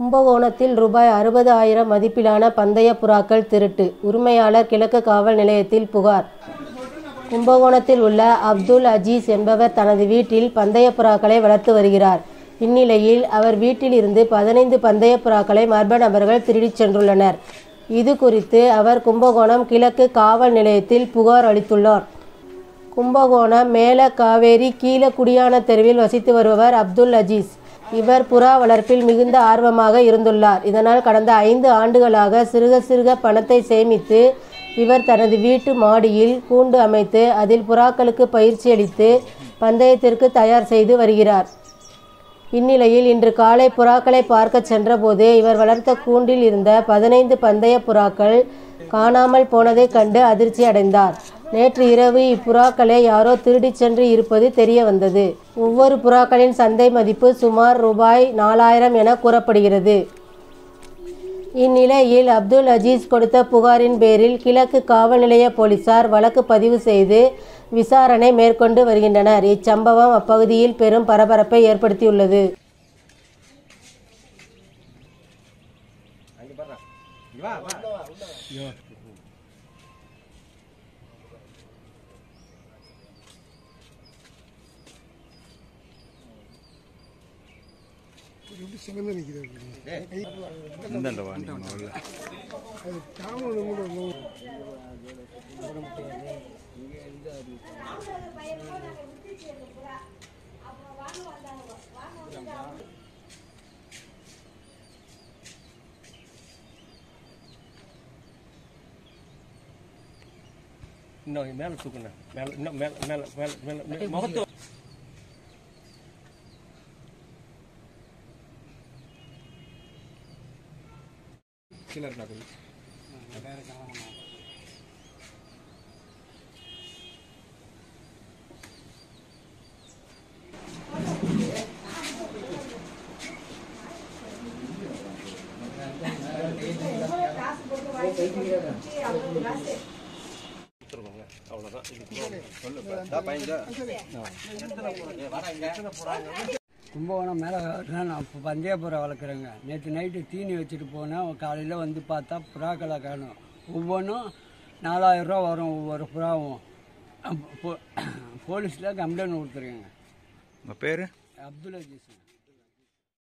கும்பகோணத்தில் ரூபாய் அறுபது ஆயிரம் மதிப்பிலான பந்தய புறாக்கள் திருட்டு உரிமையாளர் கிழக்கு காவல் நிலையத்தில் புகார் கும்பகோணத்தில் உள்ள அப்துல் அஜீஸ் என்பவர் தனது வீட்டில் பந்தய புறாக்களை வளர்த்து வருகிறார் இந்நிலையில் அவர் வீட்டில் இருந்து பதினைந்து பந்தய புறாக்களை மர்ம நபர்கள் திருடிச் சென்றுள்ளனர் இது குறித்து அவர் கும்பகோணம் கிழக்கு காவல் நிலையத்தில் புகார் அளித்துள்ளார் கும்பகோணம் மேல காவேரி கீழ குடியான தெருவில் வசித்து வருபவர் அப்துல் அஜீஸ் இவர் புறா வளர்ப்பில் மிகுந்த ஆர்வமாக இருந்துள்ளார் இதனால் கடந்த ஐந்து ஆண்டுகளாக சிறுக சிறுக பணத்தை சேமித்து இவர் தனது வீட்டு மாடியில் கூண்டு அமைத்து அதில் புறாக்களுக்கு பயிற்சி அளித்து பந்தயத்திற்கு தயார் செய்து வருகிறார் இந்நிலையில் இன்று காலை புறாக்களை பார்க்க சென்றபோது இவர் வளர்த்த கூண்டில் இருந்த பதினைந்து பந்தய புறாக்கள் காணாமல் போனதைக் கண்டு அதிர்ச்சி அடைந்தார் நேற்று இரவு இப்புறாக்களை யாரோ திருடிச் சென்று இருப்பது தெரிய வந்தது ஒவ்வொரு புறாக்களின் சந்தை மதிப்பு சுமார் ரூபாய் நாலாயிரம் என கூறப்படுகிறது இந்நிலையில் அப்துல் அஜீஸ் கொடுத்த புகாரின் பேரில் கிழக்கு காவல் நிலைய போலீசார் வழக்கு பதிவு செய்து விசாரணை மேற்கொண்டு வருகின்றனர் இச்சம்பவம் அப்பகுதியில் பெரும் பரபரப்பை ஏற்படுத்தியுள்ளது எப்படி சிலந்து நிற்கிறது இந்தாண்ட வா நீங்க முதல்ல அது தாமரை கூட ஒன்றும் இன்னும் மேலே தூக்குண்ணே மேலே இன்னும் மேலே மேலே மேலே மேலே மேலே முகத்து கீழே இருக்கா கொஞ்சம் கொடுத்துருக்கோங்க அவ்வளோதான் இது கும்பகோணம் மேலே நான் இப்போ பந்தய புறா வளர்க்குறேங்க நேற்று நைட்டு தீனி வச்சுட்டு போனேன் காலையில் வந்து பார்த்தா புறாக்களை காணும் ஒவ்வொன்றும் நாலாயிரம் ரூபா வரும் ஒவ்வொரு புறாவும் போ- போலீஸில் கம்ப்ளைண்ட் கொடுத்துருக்கேங்க உங்க பேரு அப்துல் அஜீஸ்